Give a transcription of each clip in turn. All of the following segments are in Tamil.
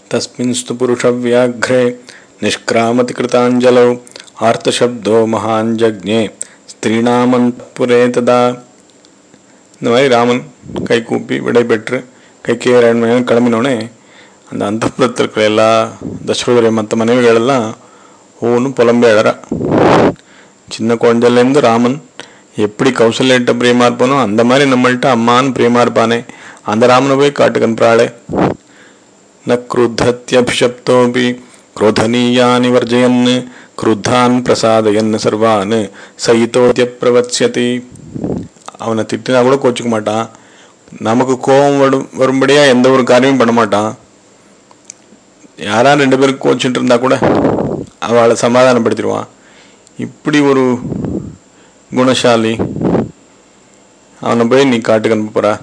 तस्मिंस्तु पुरुषव्याघ्रे निष्क्रामति कृताञ्जलौ ஆர்த்தசப்தோ மகான் ஜக்ஞே ஸ்திரீணாமன்புரே ததா இந்த மாதிரி ராமன் கை கூப்பி விடை பெற்று கைக்கேரன் கிளம்பினோடனே அந்த அந்தப்புறத்தில் இருக்கிற எல்லா தசரதரை மற்ற மனைவிகள் எல்லாம் ஒவ்வொன்றும் புலம்பே அழறா சின்ன குழந்தையிலேருந்து ராமன் எப்படி கௌசல்யிட்ட பிரியமா இருப்பானோ அந்த மாதிரி நம்மள்ட்ட அம்மான்னு பிரியமா இருப்பானே அந்த ராமனை போய் காட்டுக்கு அனுப்புறாளே ந क्रुद्धत्यभिशप्तोऽपि क्रोधनीयानि वर्जयन् क्रुद्धान् பிரசாதயன் சர்வான் சயித்தோத்திய பிரவத்யதி அவனை திட்டினா கூட கோச்சிக்க மாட்டான் நமக்கு கோபம் வரும் வரும்படியா எந்த ஒரு காரியமும் பண்ண மாட்டான் யாரா ரெண்டு பேரும் கோச்சிட்டு இருந்தா கூட அவளை சமாதானப்படுத்திடுவான் இப்படி ஒரு குணசாலி அவனை போய் நீ காட்டுக்கு அனுப்ப போறா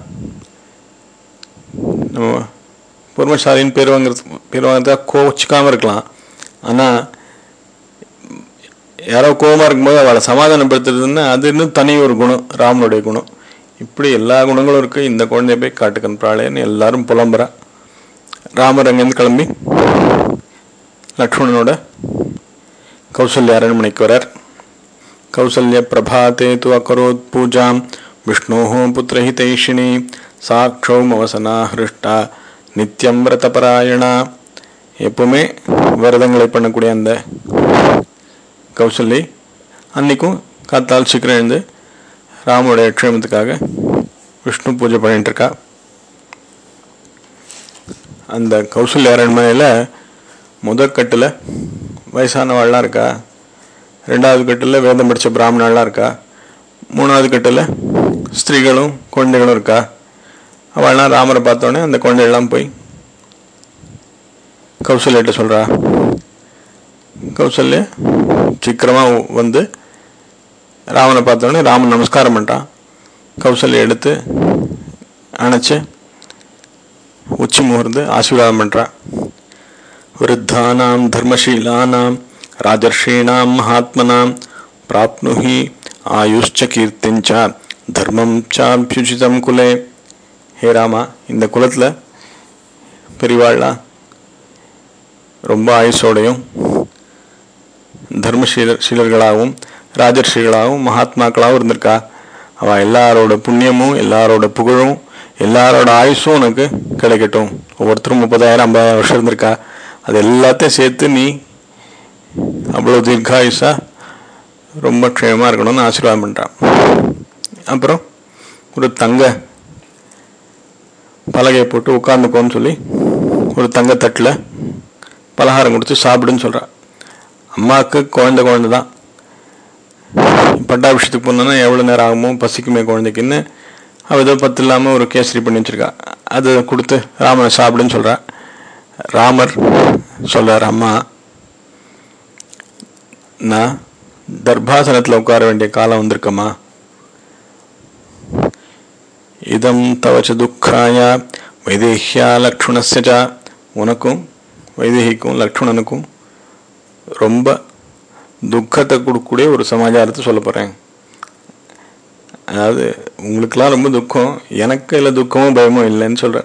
நம்ம பொறுமைசாலின்னு பேர் வாங்குறது பேர் வாங்குறதா கோச்சிக்காம இருக்கலாம் ஆனால் யாரோ கோபமாக இருக்கும்போது அவளை சமாதானப்படுத்துறதுன்னா அது இன்னும் தனி ஒரு குணம் ராமனுடைய குணம் இப்படி எல்லா குணங்களும் இருக்குது இந்த குழந்தைய போய் காட்டுக்கு அனுப்புறாளேன்னு எல்லாரும் புலம்புறா ராமர் அங்கேருந்து கிளம்பி லக்ஷ்மணனோட கௌசல்ய அரண்மனைக்கு வரார் கௌசல்ய பிரபாத்தே து அகரோத் பூஜாம் விஷ்ணோஹோ புத்திரஹிதைஷினி சாட்சௌமவசனா ஹிருஷ்டா நித்தியம் விரதபராயணா எப்பவுமே விரதங்களை பண்ணக்கூடிய அந்த கௌசல்யை அன்னைக்கும் காத்தால் சீக்கிரம் எழுந்து ராமனுடைய க்ஷேமத்துக்காக விஷ்ணு பூஜை பண்ணிட்டு இருக்கா அந்த கௌசல்ய அரண்மனையில் முதல் கட்டில் வயசானவாள்லாம் இருக்கா ரெண்டாவது கட்டில் வேதம் படித்த பிராமணாலாம் இருக்கா மூணாவது கட்டில் ஸ்திரீகளும் குழந்தைகளும் இருக்கா அவள்லாம் ராமரை பார்த்தோன்னே அந்த குழந்தைகள்லாம் போய் கௌசல்யிட்ட சொல்கிறா கௌசல்ய சீக்கிரமாக வந்து ராமனை பார்த்தோன்னே ராமன் நமஸ்காரம் பண்ணிட்டான் கௌசல்ய எடுத்து அணைச்சு உச்சி முகர்ந்து ஆசீர்வாதம் பண்ணுறா விருத்தானாம் தர்மசீலானாம் ராஜர்ஷீணாம் மகாத்மனாம் பிராப்னுஹி ஆயுஷ்ச கீர்த்திஞ்ச தர்மம் சாபியுச்சிதம் குலே ஹே ராமா இந்த குலத்தில் பெரியவாள்லாம் ரொம்ப ஆயுஷோடையும் தர்மசீல சீலர்களாகவும் ராஜர்ஷிகளாகவும் மகாத்மாக்களாகவும் இருந்திருக்கா அவள் எல்லாரோட புண்ணியமும் எல்லாரோட புகழும் எல்லாரோட ஆயுஷும் உனக்கு கிடைக்கட்டும் ஒவ்வொருத்தரும் முப்பதாயிரம் ஐம்பதாயிரம் வருஷம் இருந்திருக்கா அது எல்லாத்தையும் சேர்த்து நீ அவ்வளோ தீர்காயுஷா ரொம்ப க்ஷேமமாக இருக்கணும்னு ஆசீர்வாதம் பண்ணுறான் அப்புறம் ஒரு தங்க பலகையை போட்டு உட்காந்துக்கோன்னு சொல்லி ஒரு தங்கத்தட்டில் பலகாரம் கொடுத்து சாப்பிடுன்னு சொல்கிறா அம்மாவுக்கு குழந்தை குழந்தை தான் பட்டாபிஷத்துக்கு போனோன்னா எவ்வளோ நேரம் ஆகுமோ பசிக்குமே குழந்தைக்குன்னு அவள் ஏதோ பத்து இல்லாமல் ஒரு கேசரி பண்ணி வச்சிருக்கா அதை கொடுத்து ராமனை சாப்பிடுன்னு சொல்கிறா ராமர் சொல்கிறார் அம்மா நான் தர்பாசனத்தில் உட்கார வேண்டிய காலம் வந்திருக்கம்மா இதம் தவச்ச துக்காய வைதேஹியா லக்ஷ்மணஸ்ய உனக்கும் வைதேகிக்கும் லக்ஷ்மணனுக்கும் ரொம்ப துக்கத்தை கொடுக்கக்கூடிய ஒரு சமாச்சாரத்தை சொல்ல போகிறேன் அதாவது உங்களுக்கெல்லாம் ரொம்ப துக்கம் எனக்கு இல்லை துக்கமும் பயமும் இல்லைன்னு சொல்கிறேன்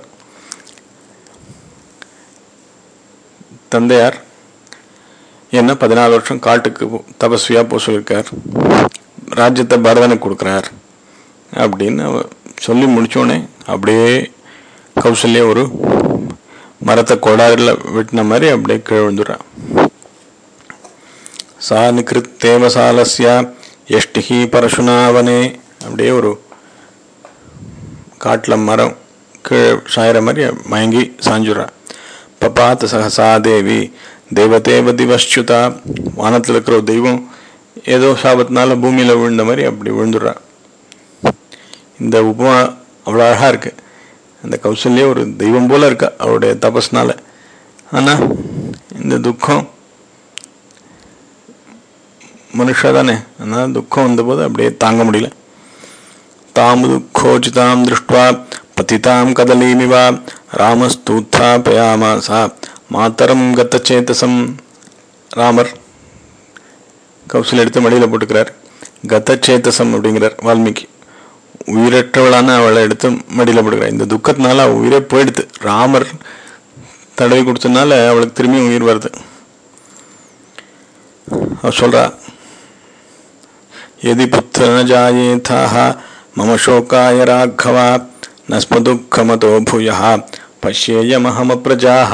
தந்தையார் என்ன பதினாலு வருஷம் காட்டுக்கு தபஸ்வியாக போக சொல்லியிருக்கார் ராஜ்யத்தை பரதனுக்கு கொடுக்குறார் அப்படின்னு அவ சொல்லி முடித்தோடனே அப்படியே கௌசல்யா ஒரு மரத்தை கொடாரில் வெட்டின மாதிரி அப்படியே கீழே விழுந்துடுறான் சா நிகிருத்தேவசாலஸ்யா எஷ்டிஹி பரசுனாவனே அப்படியே ஒரு காட்டில் மரம் கீழே சாயிற மாதிரி மயங்கி சாஞ்சுடுறா பபாத்த சகசா தேவி தெய்வதேவ திவஸ்சுதா வானத்தில் இருக்கிற ஒரு தெய்வம் ஏதோ சாபத்தினால பூமியில் விழுந்த மாதிரி அப்படி விழுந்துடுறா இந்த உபமா அவ்வளோ அழகாக இருக்கு அந்த கௌசல்யா ஒரு தெய்வம் போல இருக்கா அவருடைய தபஸ்னால ஆனால் இந்த துக்கம் மனுஷா தானே அதனால் துக்கம் வந்தபோது அப்படியே தாங்க முடியல தாம் துக்கோச்சிதாம் திருஷ்டுவா பதிதாம் கதலீமிவா ராமஸ்தூத்தாபயாமாசா மாத்தரம் கத்தச்சேத்தசம் ராமர் கௌசல் எடுத்து மடியில் போட்டுக்கிறார் கத்தச்சேத்தசம் அப்படிங்கிறார் வால்மீகி உயிரற்றவளான அவளை எடுத்து மடியில் போட்டுக்கிறார் இந்த துக்கத்தினால அவள் உயிரே போயிடுது ராமர் தடவி கொடுத்தனால அவளுக்கு திரும்பி உயிர் வருது அவ சொல்றா எதி புத்திரன ஜாயேதாக மம சோகாய ராഘவா நஸ்மதுக்கமதோ பூயா பஷ்யேயமஹமப்ரஜாக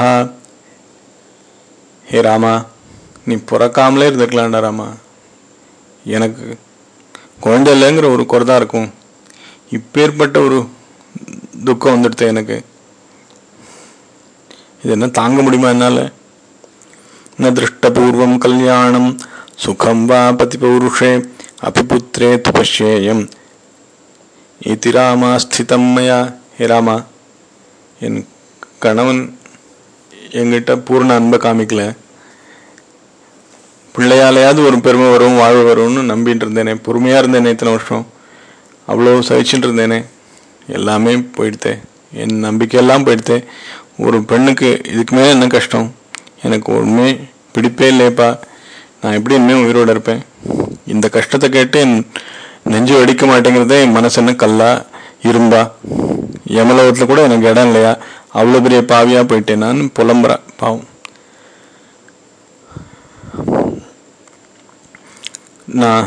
ஹே ராமா நீ பிறக்காமலே இருந்திருக்கலாம்டா ராமா எனக்கு குழந்தை இல்லைங்கிற ஒரு குறைதான் இருக்கும் இப்பேற்பட்ட ஒரு துக்கம் வந்துடுது எனக்கு இது என்ன தாங்க முடியுமா என்னால் ந திருஷ்டபூர்வம் கல்யாணம் சுகம் வா பதி பௌருஷே அபிபுத்திரே து பஷ்யேயம் இதி ராமா ஸ்திதம் மயா ஹே ராமா என் கணவன் எங்கிட்ட பூர்ண அன்பை காமிக்கல பிள்ளையாலையாவது ஒரு பெருமை வரும் வாழ்வு வரும்னு நம்பிட்டு இருந்தேனே பொறுமையாக இருந்தேனே இத்தனை வருஷம் அவ்வளோ சகிச்சுட்டு இருந்தேனே எல்லாமே போயிடுத்தே என் நம்பிக்கையெல்லாம் போயிடுத்தே ஒரு பெண்ணுக்கு இதுக்கு மேலே என்ன கஷ்டம் எனக்கு ஒன்றுமே பிடிப்பே இல்லையப்பா நான் எப்படி இனிமே உயிரோட இருப்பேன் இந்த கஷ்டத்தை கேட்டு என் நெஞ்சு வெடிக்க மாட்டேங்கிறதே என் மனசு என்ன கல்லா இரும்பா யமலோகத்தில் கூட எனக்கு இடம் இல்லையா அவ்வளோ பெரிய பாவியாக போயிட்டேன் நான் புலம்புறேன் பாவம் நான்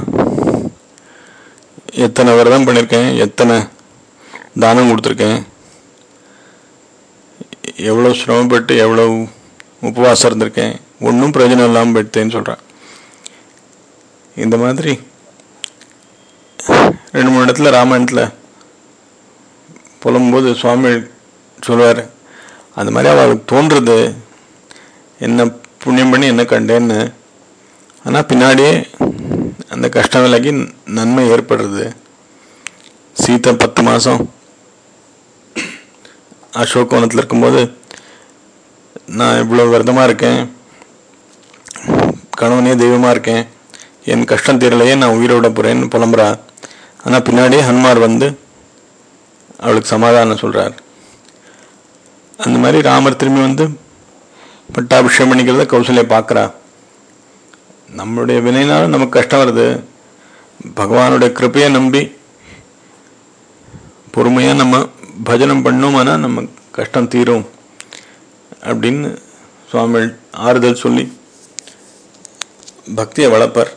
எத்தனை விரதம் பண்ணியிருக்கேன் எத்தனை தானம் கொடுத்துருக்கேன் எவ்வளோ சிரமப்பட்டு எவ்வளோ உபவாசம் இருந்திருக்கேன் ஒன்றும் பிரயோஜனம் இல்லாமல் போயிட்டேன்னு சொல்கிறேன் இந்த மாதிரி ரெண்டு மூணு இடத்துல ராமாயணத்தில் புலம்பும்போது சுவாமி சொல்லுவார் அந்த மாதிரி அவளுக்கு தோன்றுறது என்ன புண்ணியம் பண்ணி என்ன கண்டேன்னு ஆனால் பின்னாடியே அந்த கஷ்டம் விலகி நன்மை ஏற்படுறது சீத்தை பத்து மாதம் அசோகவனத்தில் இருக்கும்போது நான் இவ்வளோ விரதமாக இருக்கேன் கணவனே தெய்வமாக இருக்கேன் என் கஷ்டம் தீரலையே நான் உயிரோட போகிறேன்னு புலம்புறா ஆனால் பின்னாடியே ஹனுமார் வந்து அவளுக்கு சமாதானம் சொல்கிறார் அந்த மாதிரி ராமர் திரும்பி வந்து பட்டாபிஷேகம் பண்ணிக்கிறத கௌசல்யா பார்க்குறா நம்மளுடைய வினைனால நமக்கு கஷ்டம் வருது பகவானுடைய கிருப்பையை நம்பி பொறுமையாக நம்ம பஜனம் பண்ணோம்னா நம்ம கஷ்டம் தீரும் அப்படின்னு சுவாமி ஆறுதல் சொல்லி பக்தியை வளர்ப்பார்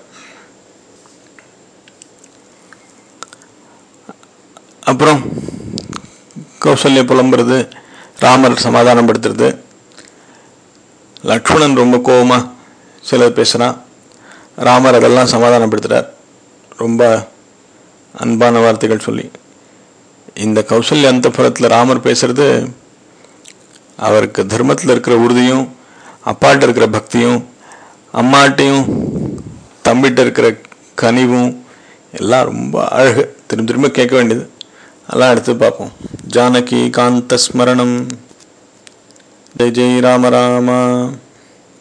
அப்புறம் கௌசல்ய புலம்புறது ராமர் சமாதானப்படுத்துறது லக்ஷ்மணன் ரொம்ப கோபமா சிலர் பேசுகிறான் ராமர் அதெல்லாம் சமாதானப்படுத்துகிறார் ரொம்ப அன்பான வார்த்தைகள் சொல்லி இந்த கௌசல்ய அந்த புறத்தில் ராமர் பேசுறது அவருக்கு தர்மத்தில் இருக்கிற உறுதியும் அப்பாட்ட இருக்கிற பக்தியும் அம்மாட்டையும் தம்பிட்ட இருக்கிற கனிவும் எல்லாம் ரொம்ப அழகு திரும்ப திரும்ப கேட்க வேண்டியது அதெல்லாம் எடுத்து பார்ப்போம் ஜானகி காந்த ஸ்மரணம் ஜெய் ஜெய் ராம ராமா